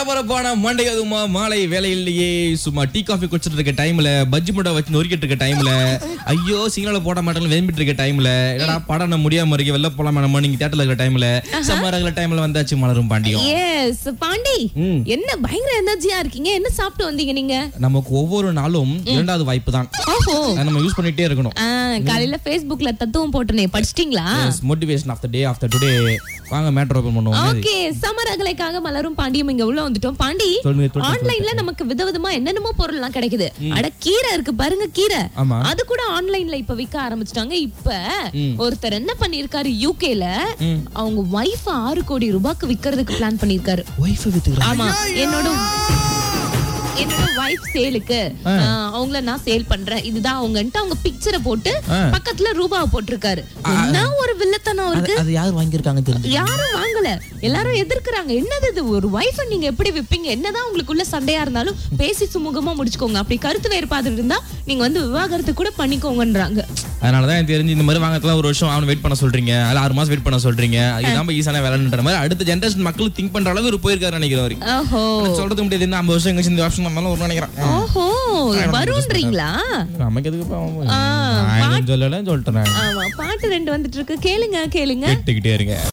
பரபரப்பான மண்டை அதுமா மாலை வேலையிலேயே சும்மா டீ காஃபி குடிச்சிட்டு இருக்க டைம்ல பஜ்ஜி முட்டை வச்சு நொறுக்கிட்டு இருக்க டைம்ல ஐயோ சிக்னல போட மாட்டேன்னு விரும்பிட்டு இருக்க டைம்ல என்னடா படம் நம்ம முடியாம இருக்கு வெளில போலாமா நம்ம நீங்க தியேட்டர்ல இருக்க டைம்ல சம்மர் டைம்ல வந்தாச்சு மலரும் பாண்டியம் எஸ் பாண்டி ம். என்ன பயங்கர எனர்ஜியா இருக்கீங்க என்ன சாப்பிட்டு வந்தீங்க நீங்க நமக்கு ஒவ்வொரு நாளும் இரண்டாவது வாய்ப்பு தான் ஓஹோ அதை நம்ம யூஸ் பண்ணிட்டே இருக்கணும் ஆ, காலையில Facebookல தத்துவம் போட்டனே படிச்சிட்டீங்களா motivation of the day of the today வாங்க மேட்டர் ஓபன் பண்ணுவோம் ஓகே சமர் அகலைக்காக மலரும் பாண்டியும் இங்க உள்ள வந்துட்டோம் பாண்டி சொல்லுங்க, சொல்லுங்க, ஆன்லைன்ல நமக்கு விதவிதமா என்னென்னமோ பொருள் எல்லாம் கிடைக்குது அட கீரை இருக்கு பாருங்க கீரை ஆமா. அது கூட ஆன்லைன்ல இப்ப விற்க ஆரம்பிச்சிட்டாங்க இப்ப ஒருத்தர் என்ன பண்ணிருக்காரு யூகேல அவங்க ஒய்ஃப் ஆறு கோடி ரூபாய்க்கு விக்கிறதுக்கு பிளான் பண்ணிருக்காரு ஒய்ஃப் வித்துக்கிறேன் ஆமா என்னோட என்னோட வைஃப் சேலுக்கு அவங்கள நான் சேல் பண்றேன் இதுதான் அவங்கன்ட்டு அவங்க பிக்சரை போட்டு ஆ. பக்கத்துல ரூபாவை போட்டிருக்காரு என்ன ஒரு வில்லத்தனம் இருக்கு அது யார் வாங்கியிருக்காங்க தெரிஞ்சு யாரும் வாங்கல எல்லாரும் எதிர்க்கிறாங்க என்னது இது ஒரு வைஃப் நீங்க எப்படி விப்பீங்க என்னதான் உங்களுக்குள்ள சண்டையா இருந்தாலும் பேசி சுமூகமா முடிச்சுக்கோங்க அப்படி கருத்து வேறுபாடு இருந்தா நீங்க வந்து விவாகரத்து கூட பண்ணிக்கோங்கன்றாங்க அதனாலதான் எனக்கு தெரிஞ்சு இந்த மாதிரி வாங்கறதுலாம் ஒரு வருஷம் அவன் வெயிட் பண்ண சொல்றீங்க அதுல ஆறு மாசம் வெயிட் பண்ண சொல்றீங்க அது நம்ம ஈஸியான வேலைன்ற மாதிரி அடுத்த ஜென்ரேஷன் மக்கள் திங்க் பண்ற அளவுக்கு ஒரு போயிருக்காரு நினைக்கிறேன் அவரு ஓஹோ சொல்றது முடியாது இன்னும் ஐம்பது வருஷம் கழிச்சு இந்த ஆப்ஷன் வந்தாலும் ஒரு நினைக்கிறேன் ஓஹோ வரும்ன்றீங்களா நமக்கு எதுக்கு ஆ, நான் சொல்லல சொல்லிட்டேன் ஆமா பாட்டு ரெண்டு வந்துட்டு இருக்கு கேளுங்க கேளுங்க கேட்டுக்கிட்டே இருங்க